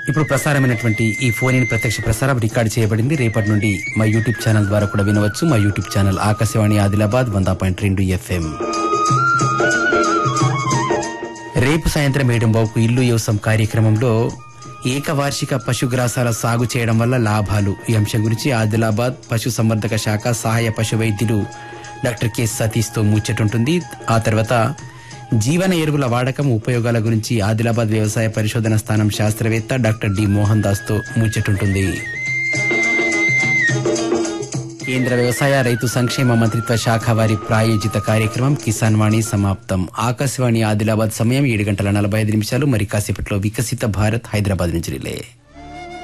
ఇప్పుడు ప్రసారమైనటువంటి ఈ phone in ప్రత్యక్ష ప్రసారం రికార్డు చేయబడింది రేపటి నుండి మా యూట్యూబ్ ఛానల్ ద్వారా కూడా వినవచ్చు మా యూట్యూబ్ ఛానల్ ఆకాశవాణి ఆదిలాబాద్ వంద పాయింట్ రెండు ఎఫ్ఎం రేపు సాయంత్రం ఏడు బావుకు ఇల్లు వ్యవసాయం కార్యక్రమంలో ఏకవార్షిక పశుగ్రాసాల సాగు చేయడం వల్ల లాభాలు ఈ అంశం గురించి ఆదిలాబాద్ పశు సంవర్ధక శాఖ సహాయ పశు వైద్యులు డాక్టర్ కె సతీష్తో ముచ్చటుంటుంది ఆ తర్వాత జీవన ఎరువుల వాడకం ఉపయోగాల గురించి ఆదిలాబాద్ వ్యవసాయ పరిశోధన స్థానం శాస్త్రవేత్త డాక్టర్ డి మోహన్ దాస్ తో ముచ్చటుంటుంది కేంద్ర వ్యవసాయ రైతు సంక్షేమ మంత్రిత్వ శాఖ వారి ప్రాయోజిత కార్యక్రమం కిసాన్ వాణి సమాప్తం ఆకాశవాణి ఆదిలాబాద్ సమయం ఏడు గంటల నలభై ఐదు నిమిషాలు మరి కాసేపట్లో వికసిత భారత్ హైదరాబాద్ నుంచి రిలే